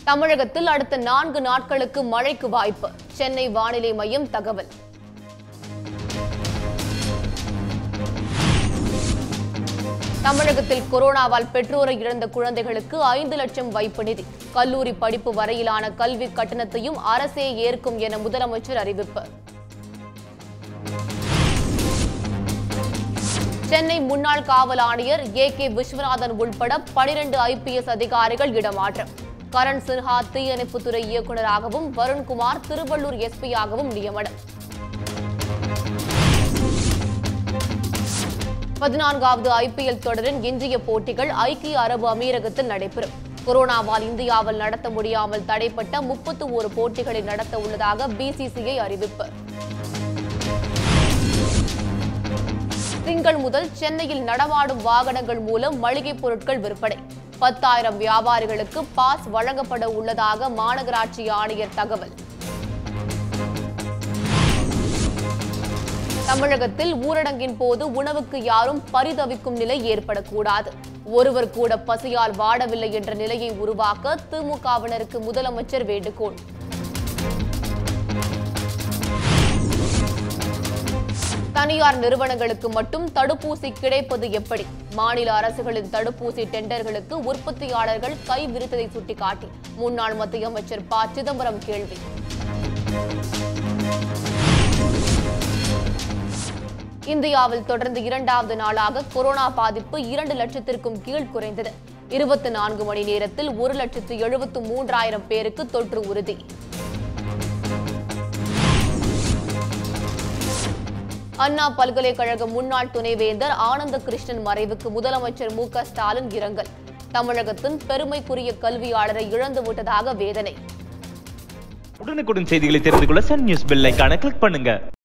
தமிழகத்தில் அடுத்த நான்கு நாட்களுக்கு மழைக்கு வாய்ப்பு சென்னை வானிலை மையம் தகவல் தமிழகத்தில் கொரோனாவால் பெற்றோரை இழந்த குழந்தைகளுக்கு ஐந்து லட்சம் வைப்பு நிதி கல்லூரி படிப்பு வரையிலான கல்வி கட்டணத்தையும் அரசே ஏற்கும் என முதலமைச்சர் அறிவிப்பு சென்னை முன்னாள் காவல் ஆணையர் ஏ கே விஸ்வநாதன் உள்பட பனிரெண்டு ஐபிஎஸ் அதிகாரிகள் இடமாற்றம் கரண் சின்ஹா தீயணைப்புத்துறை இயக்குநராகவும் வருண்குமார் திருவள்ளூர் எஸ்பியாகவும் நியமனம் பதினான்காவது ஐபிஎல் தொடரின் இன்றைய போட்டிகள் ஐக்கிய அரபு அமீரகத்தில் நடைபெறும் கொரோனாவால் இந்தியாவில் நடத்த முடியாமல் தடைப்பட்ட முப்பத்து ஒரு போட்டிகளை நடத்த உள்ளதாக பிசிசிஐ அறிவிப்பு திங்கள் முதல் சென்னையில் நடமாடும் வாகனங்கள் மூலம் மளிகைப் பொருட்கள் விற்பனை பத்தாயிரம் வியாபாரிகளுக்கு பாஸ் வழங்கப்பட உள்ளதாக மாநகராட்சி ஆணையர் தகவல் தமிழகத்தில் ஊரடங்கின் போது உணவுக்கு யாரும் பரிதவிக்கும் நிலை ஏற்படக்கூடாது ஒருவர் கூட பசியால் வாடவில்லை என்ற நிலையை உருவாக்க திமுகவினருக்கு முதலமைச்சர் வேண்டுகோள் தனியார் நிறுவனங்களுக்கு மட்டும் தடுப்பூசி கிடைப்பது எப்படி மாநில அரசுகளின் தடுப்பூசி டெண்டர்களுக்கு உற்பத்தியாளர்கள் கை விரித்ததை சுட்டிக்காட்டி முன்னாள் மத்திய அமைச்சர் ப சிதம்பரம் கேள்வி இந்தியாவில் தொடர்ந்து இரண்டாவது நாளாக கொரோனா பாதிப்பு இரண்டு லட்சத்திற்கும் கீழ் குறைந்தது இருபத்தி நான்கு மணி நேரத்தில் ஒரு லட்சத்து எழுபத்து மூன்றாயிரம் பேருக்கு தொற்று உறுதி அண்ணா பல்கலைக்கழக முன்னாள் துணைவேந்தர் ஆனந்த கிருஷ்ணன் மறைவுக்கு முதலமைச்சர் மு க ஸ்டாலின் இரங்கல் தமிழகத்தின் பெருமைக்குரிய கல்வியாளரை இழந்துவிட்டதாக வேதனை உடனுக்குடன் செய்திகளை தெரிந்து கொள்ள சன் நியூஸ் பெல் ஐகானை கிளிக் பண்ணுங்க